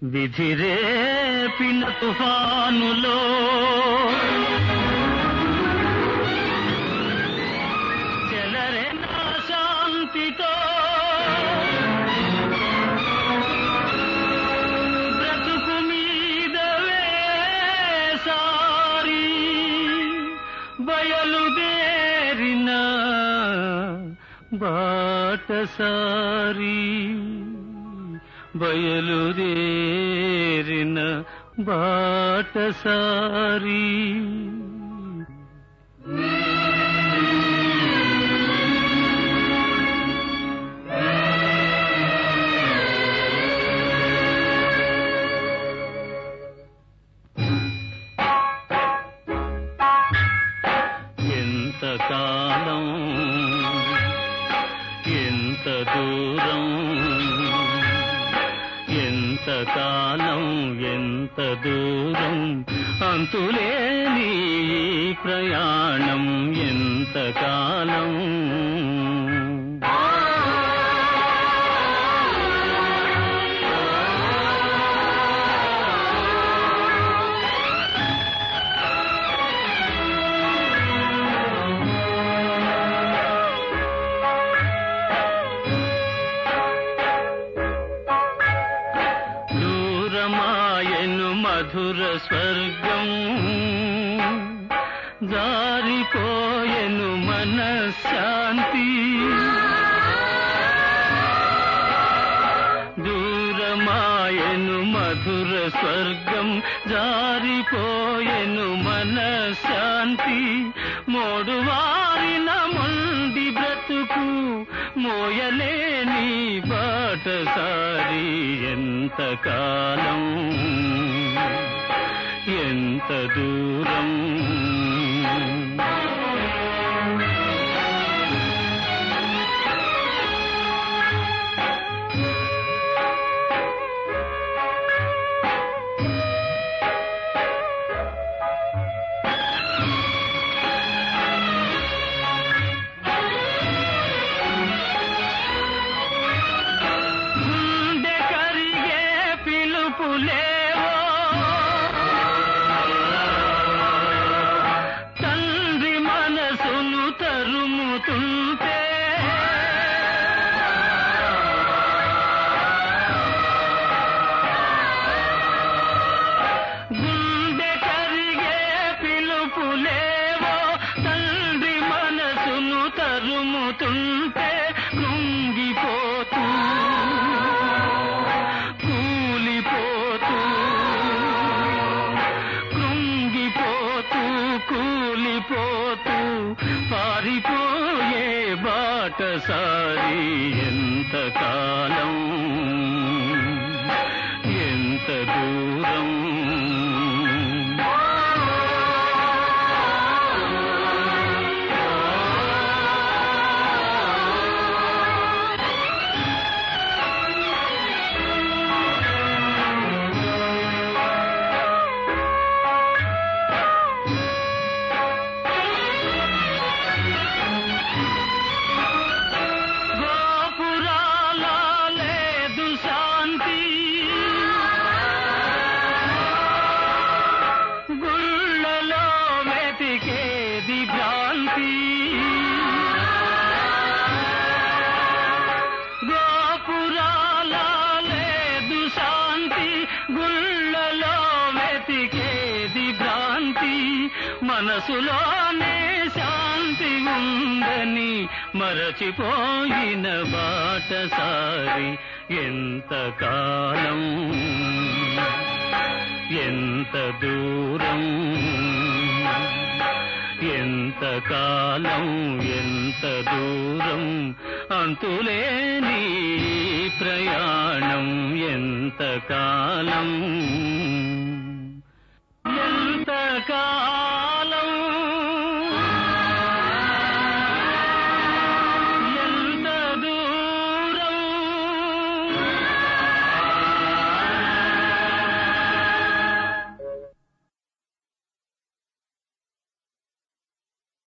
విధిరేపిన తుఫానులో చెలరెనా శాంతితో బ్రతుకు మీద వేసారి బయలుదేరిన బాటసారి బయలుదేరిన బాటసారి ఎంత కాలం ఎంత దూరం ఎంత కాలం ఎంత దూరం అంతులేని ఈ ప్రయాణం ఎంత కాలం దూరమాయను మధుర స్వర్గం జారిపోయెను మనశ్శాంతి దూరమాయను మధుర స్వర్గం జారిపోయెను మనశ్శాంతి మోడు వారిన మొండి బ్రతుకు మోయలేని బాటసారి ఎంత కాలం ఎంత దూరం గుండె కరిగే పిలుపులేవో తండ్రి మనసును తరుముతుంటే గుండె కరిగే పిలుపులేవో తండ్రి మనసును తరుముతుంటే కృంగిపోతూ కూలిపోతూ కృంగిపోతూ కూలిపోతూ పారిపోయే బాటసారి ఎంత కాలం ఎంత దూరం గోపురాల లేదు శాంతి గుళ్ళలో వెతికేది భ్రాంతి గోపురాల లేదు శాంతి గుళ్ళలో వెతికేది భ్రాంతి మనసులోనే శాంతి ఉందని మరచిపోయిన బాటసారి ఎంత కాలం ఎంత దూరం ఎంత కాలం ఎంత దూరం అంతులేని ఈ ప్రయాణం ఎంత కాలం